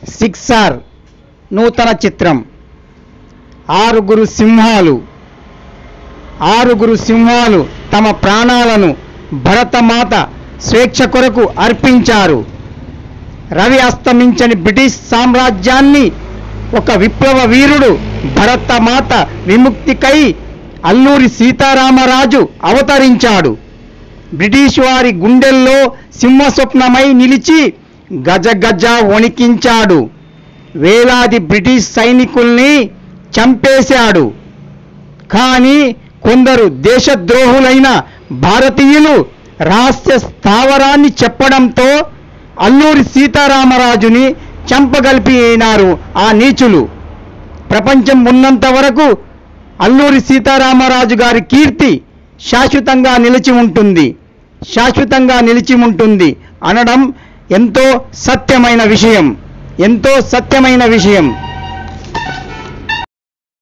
సిక్సార్ నూతన చిత్రం ఆరుగురు సింహాలు ఆరుగురు సింహాలు తమ ప్రాణాలను భరతమాత స్వేచ్ఛ కొరకు అర్పించారు రవి అస్తమించని బ్రిటిష్ సామ్రాజ్యాన్ని ఒక విప్లవ వీరుడు భరతమాత విముక్తికై అల్లూరి సీతారామరాజు అవతరించాడు బ్రిటిష్ వారి గుండెల్లో సింహస్వప్నమై నిలిచి గజ గజ వణికించాడు వేలాది బ్రిటిష్ సైనికుల్ని చంపేశాడు కానీ కొందరు దేశద్రోహులైన భారతీయులు రహస్య స్థావరాన్ని చెప్పడంతో అల్లూరి సీతారామరాజుని చంపగలిపినారు ఆ నీచులు ప్రపంచం ఉన్నంత వరకు అల్లూరి సీతారామరాజు గారి కీర్తి శాశ్వతంగా నిలిచి ఉంటుంది శాశ్వతంగా నిలిచి ఉంటుంది అనడం ఎంతో సత్యమైన విషయం ఎంతో సత్యమైన విషయం